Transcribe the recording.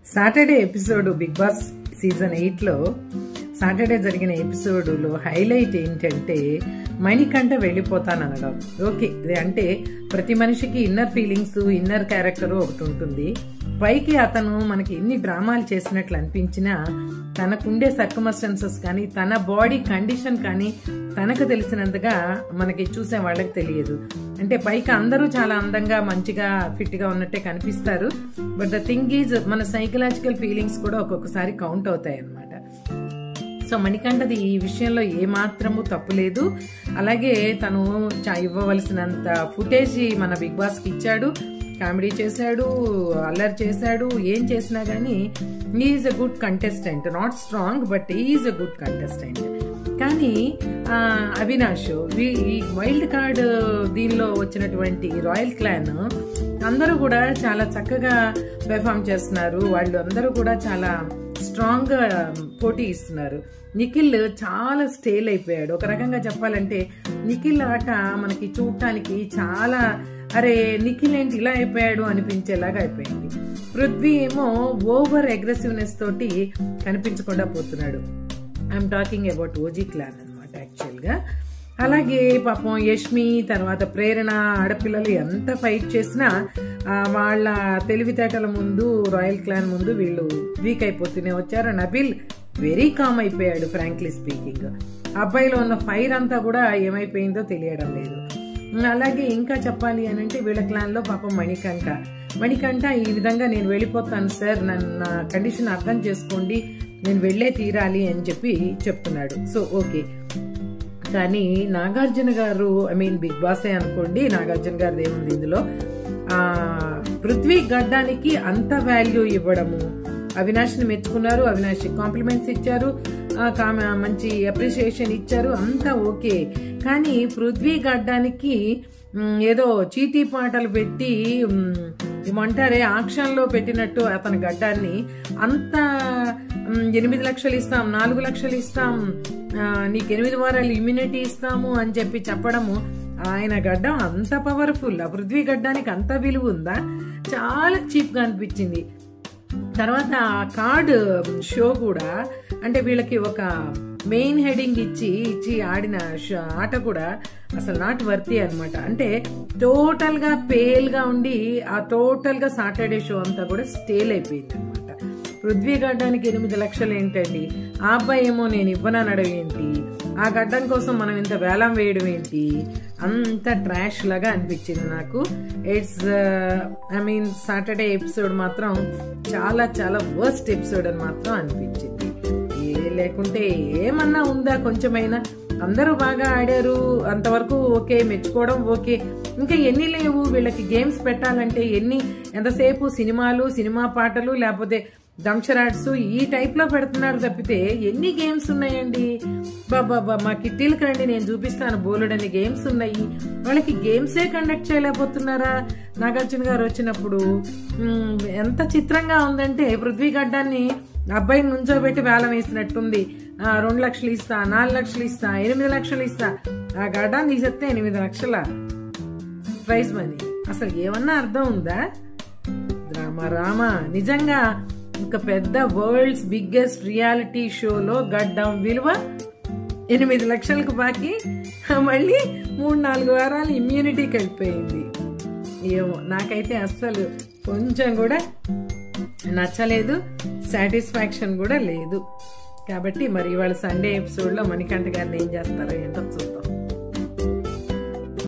Saturday episode Big Boss season eight లో Saturday జరిగిన ఎపిసోడ్లో హైలైట్ ఏంటంటే మణికంఠ వెళ్ళిపోతాననడం ఓకే ఇది అంటే ప్రతి మనిషికి ఇన్నర్ ఫీలింగ్స్ ఇన్నర్ క్యారెక్టర్ ఒకటి ఉంటుంది పైకి అతను మనకి ఎన్ని డ్రామాలు చేసినట్లు అనిపించినా తనకుండే సర్కమస్టెన్సెస్ కానీ తన బాడీ కండిషన్ కానీ తనకు తెలిసినంతగా మనకి చూసే వాళ్ళకి తెలియదు అంటే పైకి అందరూ చాలా అందంగా మంచిగా ఫిట్ గా ఉన్నట్టే కనిపిస్తారు బట్ ద థింగ్ ఈజ్ మన సైకలాజికల్ ఫీలింగ్స్ కూడా ఒక్కొక్కసారి కౌంట్ అవుతాయి అన్నమాట సో మణికంఠది ఈ విషయంలో ఏమాత్రము తప్పు లేదు అలాగే తను చ- ఇవ్వవలసినంత ఫుటేజ్ మన బిగ్ బాస్ కి ఇచ్చాడు కామెడీ చేశాడు అల్లరి చేశాడు ఏం చేసినా గానీ is a good contestant not strong but is a good contestant కానీ ఆ, అవినాష్ వీ- ఈ వైల్డ్ కార్డ్ దీనిలో వచ్చినటువంటి రాయల్ క్లాన్ అందరూ కూడా చాలా చక్కగా పెర్ఫామ్ చేస్తున్నారు వాళ్ళు అందరూ కూడా చాలా స్ట్రాంగ్ గా పోటీ ఇస్తున్నారు నిఖిల్ చాలా స్టేల్ అయిపోయాడు ఒక రకంగా చెప్పాలంటే నిఖిల్ ఆట మనకి చూడటానికి చాలా అరే నిఖిల్ ఏంటి ఇలా అయిపోయాడు అనిపించేలాగా అయిపోయింది పృథ్వీ ఏమో ఓవర్ అగ్రెసివ్నెస్ తోటి కనిపించకుండా పోతున్నాడు I'm talking about OG clan అనమాట యాక్చువల్గా అలాగే పాపం యష్మి తర్వాత ప్రేరణ ఆడపిల్లలు ఎంత ఫైట్ చేసినా ఆ, వాళ్ళ తెలివితేటల ముందు రాయల్ క్లాన్ ముందు వీళ్ళు వీక్ అయిపోతూనే వచ్చారు నబిల్ వెరీ కామ్ అయిపోయాడు ఫ్రాంక్లీ స్పీకింగ్ అబ్బాయిలో ఉన్న ఫైర్ అంతా కూడా ఏమైపోయిందో తెలియడం లేదు అలాగే ఇంకా చెప్పాలి అని అంటే వీళ్ళ క్లాన్ లో పాపం మణికంఠ మణికంఠ ఈ విధంగా నేను వెళ్ళిపోతాను సార్ నన్ను నా కండిషన్ అర్థం చేసుకోండి నేను వెళ్ళే తీరాలి అని చెప్పి చెప్తున్నాడు సో ఓకే కానీ నాగార్జున గారు ఐ మీన్ బిగ్ బాసే అనుకోండి నాగార్జున గారిది ఏముంది ఇందులో ఆ పృథ్వీ గడ్డానికి అంత వాల్యూ ఇవ్వడము అవినాష్ని మెచ్చుకున్నారు అవినాష్ కాంప్లిమెంట్స్ ఇచ్చారు ఆ, కామ- మంచి అప్రిషియేషన్ ఇచ్చారు అంతా ఓకే కానీ పృథ్వీ గడ్డానికి మ్, ఏదో చీటీ పాటలు పెట్టి మ్, ఏమంటారే ఆక్షన్లో పెట్టినట్టు అతని గడ్డాన్ని అంత మ్, ఎనిమిది లక్షలు ఇస్తాం నాలుగు లక్షలు ఇస్తాం ఆ, నీకు ఎనిమిది వారాలు ఇమ్యూనిటీ ఇస్తాము అని చెప్పి చెప్పడము ఆయన గడ్డం అంత పవర్ఫుల్ ఆ పృథ్వీ గడ్డానికి అంత విలువ ఉందా చాలా చీప్గా అనిపించింది తర్వాత ఆ కార్డ్ షో కూడా అంటే వీళ్ళకి ఒక మెయిన్ హెడింగ్ ఇచ్చి ఇచ్చి ఆడిన ష- ఆట కూడా అసలు నాట్ వర్తి అన్నమాట అంటే టోటల్ గా పేల్ గా ఉండి ఆ టోటల్ గా సాటర్డే షో అంతా కూడా స్టేల్ అయిపోయింది అనమాట పృథ్వీ గడ్డానికి ఎనిమిది లక్షలు ఏంటండి ఆ అబ్బాయి ఏమో నేను ఇవ్వననడం ఏంటి ఆ గడ్డం కోసం మనం ఇంత వేలం వేయడం ఏంటి అంత ట్రాష్ లాగా అనిపించింది నాకు it's I mean Saturday episode మాత్రం చాలా చాలా వర్స్ట్ ఎపిసోడ్ అని మాత్రం అనిపించింది ఏ లేకుంటే ఏమన్నా ఉందా కొంచెమైనా అందరూ బాగా ఆడారు అంతవరకు ఓకే మెచ్చుకోవడం ఓకే ఇంకా ఎన్ని లేవు వీళ్ళకి గేమ్స్ పెట్టాలంటే ఎన్ని ఎంతసేపు సినిమాలు సినిమా పాటలు లేకపోతే దంక్షరాడ్స్ ఈ టైప్ లో పెడుతున్నారు తప్పితే ఎన్ని గేమ్స్ ఉన్నాయండి బాబా మా కిట్టీలకు రండి నేను చూపిస్తాను బోలెడని గేమ్స్ ఉన్నాయి వాళ్ళకి గేమ్సే కండక్ట్ చేయలేకపోతున్నారా నాగార్జున గారు వచ్చినప్పుడు మ్, ఎంత చిత్రంగా ఉందంటే పృథ్వీ గడ్డాన్ని అబ్బాయిని నుంచోబెట్టి వేలం వేసినట్టుంది ఆ, రెండు లక్షలు ఇస్తా నాలుగు లక్షలు ఇస్తా ఎనిమిది లక్షలు ఇస్తా ఆ గడ్డాన్ని తీసేస్తే ఎనిమిది లక్షల ప్రైజ్ మనీ అసలు ఏమన్నా అర్థం ఉందా రామ రామ నిజంగా ఒక పెద్ద వరల్డ్స్ బిగ్గెస్ట్ రియాలిటీ షోలో గడ్డం విలువ ఎనిమిది లక్షలకు బాకీ మళ్ళీ మూడు నాలుగు వారాలు ఇమ్యూనిటీకి వెళ్ళిపోయింది ఏమో నాకైతే అస్సలు కొంచెం కూడా నచ్చలేదు సాటిస్ఫాక్షన్ కూడా లేదు కాబట్టి మరి ఇవాళ సండే ఎపిసోడ్లో మణికంఠ గారిని ఏం చేస్తారో ఏంటో చూద్దాం